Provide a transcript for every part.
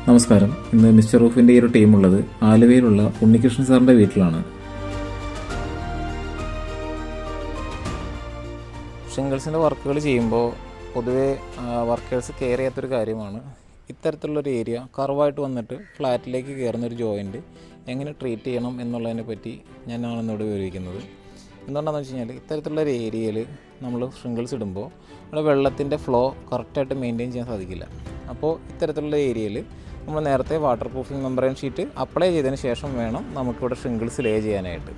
നമസ്കാരം ഇന്ന് മിസ്റ്റർ റൂഫിന്റെ ഈ ഒരു ടീം ഉള്ളത് ആലുവയിലുള്ള ഉണ്ണികൃഷ്ണൻ സാറിന്റെ വീട്ടിലാണ് ഷിംഗിൾസിന്റെ വർക്കുകൾ ചെയ്യുമ്പോൾ പൊതുവേ വർക്കേഴ്സ് കെയർ ചെയ്യാത്തൊരു കാര്യമാണ് ഇത്തരത്തിലുള്ളൊരു ഏരിയ കർവായിട്ട് വന്നിട്ട് ഫ്ലാറ്റിലേക്ക് കയറുന്ന ഒരു ജോയിൻറ്റ് എങ്ങനെ ട്രീറ്റ് ചെയ്യണം എന്നുള്ളതിനെ പറ്റി ഞാനാണ് ഇന്നിവിടെ വിവരിക്കുന്നത് എന്തുകൊണ്ടാണെന്ന് വെച്ച് കഴിഞ്ഞാൽ ഇത്തരത്തിലുള്ള ഒരു ഏരിയയിൽ നമ്മൾ ഷിംഗിൾസ് ഇടുമ്പോൾ അവിടെ വെള്ളത്തിൻ്റെ ഫ്ലോ കറക്റ്റായിട്ട് മെയിൻറ്റെയിൻ ചെയ്യാൻ സാധിക്കില്ല അപ്പോൾ ഇത്തരത്തിലുള്ള ഏരിയയിൽ നമ്മൾ നേരത്തെ water proofing membrane sheet apply ചെയ്തതിന് ശേഷം വേണം നമുക്കിവിടെ ഷിംഗിൾസ് ലേ ചെയ്യാനായിട്ട്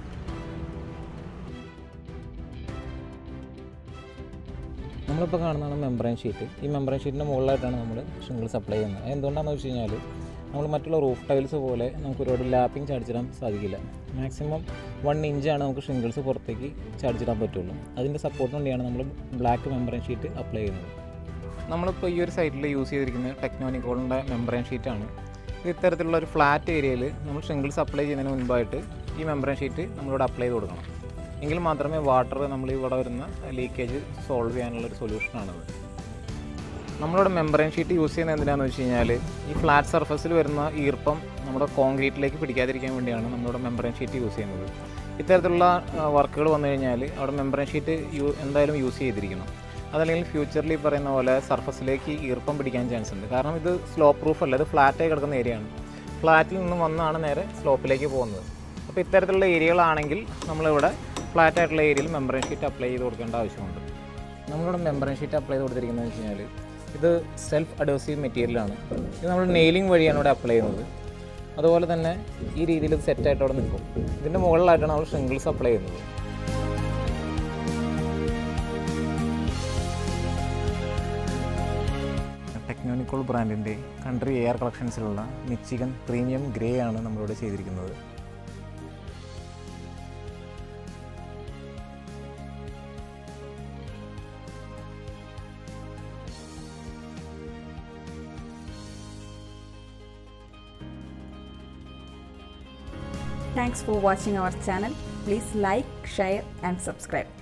നമ്മളിപ്പോൾ കാണുന്നതാണ് മെമ്പറൈൻ ഷീറ്റ് ഈ മെമ്പറൈൻ ഷീറ്റിൻ്റെ മുകളിലായിട്ടാണ് നമ്മൾ ഷിംഗിൾസ് അപ്ലൈ ചെയ്യുന്നത് അത് എന്തുകൊണ്ടാണെന്ന് വെച്ച് കഴിഞ്ഞാൽ നമ്മൾ മറ്റുള്ള റൂഫ് ടൈൽസ് പോലെ നമുക്ക് ഒരുപാട് ലാപ്പിംഗ് ചാടിച്ചിടാൻ സാധിക്കില്ല മാക്സിമം വൺ ഇഞ്ചാണ് നമുക്ക് ഷിംഗിൾസ് പുറത്തേക്ക് ചാടിച്ചിടാൻ പറ്റുള്ളൂ അതിൻ്റെ സപ്പോർട്ടിന് വേണ്ടിയാണ് നമ്മൾ ബ്ലാക്ക് മെമ്പറൈൻ ഷീറ്റ് അപ്ലൈ ചെയ്യുന്നത് നമ്മളിപ്പോൾ ഈ ഒരു സൈറ്റിൽ യൂസ് ചെയ്തിരിക്കുന്നത് ടെക്നോനിക്കോളിൻ്റെ മെമ്പറൈൻ ഷീറ്റാണ് ഇത് ഇത്തരത്തിലുള്ള ഒരു ഫ്ലാറ്റ് ഏരിയയിൽ നമ്മൾ ഷിംഗിൾസ് അപ്ലൈ ചെയ്യുന്നതിന് മുൻപായിട്ട് ഈ മെമ്പറൈൻ ഷീറ്റ് നമ്മളിവിടെ അപ്ലൈ ചെയ്ത് കൊടുക്കണം എങ്കിൽ മാത്രമേ വാട്ടർ നമ്മൾ ഇവിടെ വരുന്ന ലീക്കേജ് സോൾവ് ചെയ്യാനുള്ളൊരു സൊല്യൂഷനാണത് നമ്മളിവിടെ മെമ്പറൈൻ ഷീറ്റ് യൂസ് ചെയ്യുന്നത് എന്തിനാണെന്ന് വെച്ച് കഴിഞ്ഞാൽ ഈ ഫ്ലാറ്റ് സർഫസിൽ വരുന്ന ഈർപ്പം നമ്മുടെ കോൺക്രീറ്റിലേക്ക് പിടിക്കാതിരിക്കാൻ വേണ്ടിയാണ് നമ്മളിവിടെ മെമ്പറൈൻ ഷീറ്റ് യൂസ് ചെയ്യുന്നത് ഇത്തരത്തിലുള്ള വർക്കുകൾ വന്നു കഴിഞ്ഞാൽ അവിടെ മെമ്പറൈൻ ഷീറ്റ് യൂ എന്തായാലും യൂസ് ചെയ്തിരിക്കണം അതല്ലെങ്കിൽ ഫ്യൂച്ചറിൽ ഈ പറയുന്ന പോലെ സർഫസിലേക്ക് ഈർപ്പം പിടിക്കാൻ ചാൻസ് ഉണ്ട് കാരണം ഇത് സ്ലോ പ്രൂഫ് അല്ല ഇത് ഫ്ലാറ്റായി കിടക്കുന്ന ഏരിയയാണ് ഫ്ലാറ്റിൽ നിന്ന് വന്നാണ് നേരെ സ്ലോപ്പിലേക്ക് പോകുന്നത് അപ്പോൾ ഇത്തരത്തിലുള്ള ഏരിയകളാണെങ്കിൽ നമ്മളിവിടെ ഫ്ലാറ്റ് ആയിട്ടുള്ള ഏരിയയിൽ മെമ്പറൈൻ ഷീറ്റ് അപ്ലൈ ചെയ്ത് കൊടുക്കേണ്ട ആവശ്യമുണ്ട് നമ്മളിവിടെ മെമ്പറൈൻ ഷീറ്റ് അപ്ലൈ ചെയ്ത് കൊടുത്തിരിക്കുന്നത് വെച്ച് കഴിഞ്ഞാൽ ഇത് സെൽഫ് അഡോസീവ് മെറ്റീരിയലാണ് ഇത് നമ്മൾ നെയിലിംഗ് വഴിയാണ് ഇവിടെ അപ്ലൈ ചെയ്യുന്നത് അതുപോലെ തന്നെ ഈ രീതിയിൽ ഇത് സെറ്റായിട്ട് അവിടെ നിൽക്കും ഇതിൻ്റെ മുകളിലായിട്ടാണ് നമ്മൾ ഷിംഗിൾസ് അപ്ലൈ ചെയ്യുന്നത് ടെക്നോനിക്കോൾ ബ്രാൻഡിൻ്റെ കൺട്രി എയർ കളക്ഷൻസിലുള്ള മിച്ചിഗൻ പ്രീമിയം ഗ്രേ ആണ് നമ്മളിവിടെ ചെയ്തിരിക്കുന്നത് Thanks for watching our channel. Please like, share and subscribe.